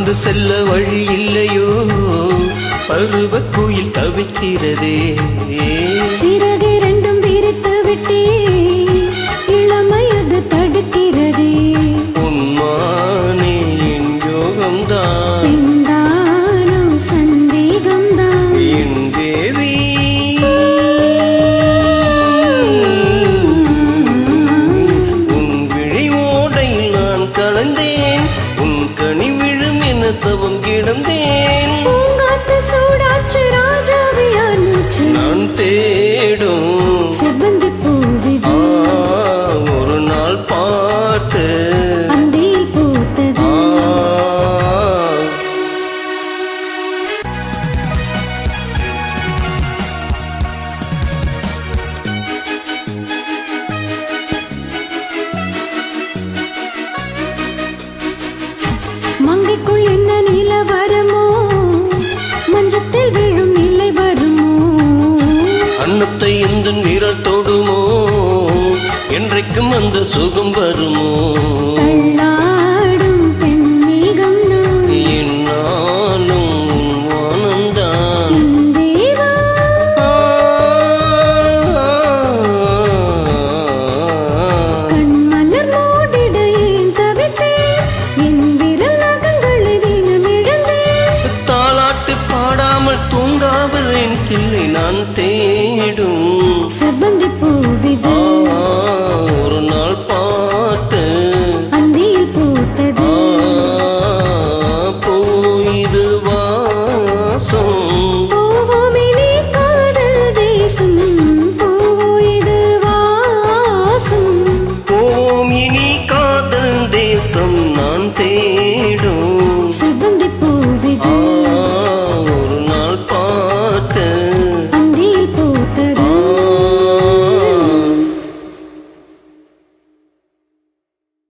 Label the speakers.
Speaker 1: பறந்து செல்ல வழி இல்லையோ பருவ குயில் தவிக்கிறதே
Speaker 2: சிறகு ரெண்டும் விரித்து விட்டே இளமையது தடுக்கிறதே
Speaker 1: உன்மானே என் யோகம்தான்
Speaker 2: பெண்தானோ சந்தேகம்தான்
Speaker 1: என் தேவி உன் விழி ஓடையில் நான் கலந்தேன் உன் கனி விழும் என தவம் கிடந்தேன்
Speaker 2: பூங்காத்து சூடாச்சு ராஜாவியானுச்சு
Speaker 1: நான் தேடும்
Speaker 2: செவ்வந்தி பூவிது
Speaker 1: ஆ, ஒரு நாள் பாட்டு
Speaker 2: அந்தியில் பூத்தது
Speaker 1: ஆ,
Speaker 2: மங்கைக்குள் என்ன நில வருமோ மஞ்சத்தில் விழும் நிலை வருமோ
Speaker 1: அன்னத்தை எந்த விரல் தொடுமோ என்றைக்கும் அந்த சுகம் வருமோ
Speaker 2: தள்ளாடும் பெண்மேகம் நான்
Speaker 1: என்னாலும் ஆனந்தான்
Speaker 2: என் தேவா கண்மலர் மூடிட ஏன் தவித்தேன் என் விரல் நகங்களை தினம் இழந்தேன்
Speaker 1: தாலாட்டு பாடாமல் தூங்காமல் என் கிள்ளை நான் தேடும்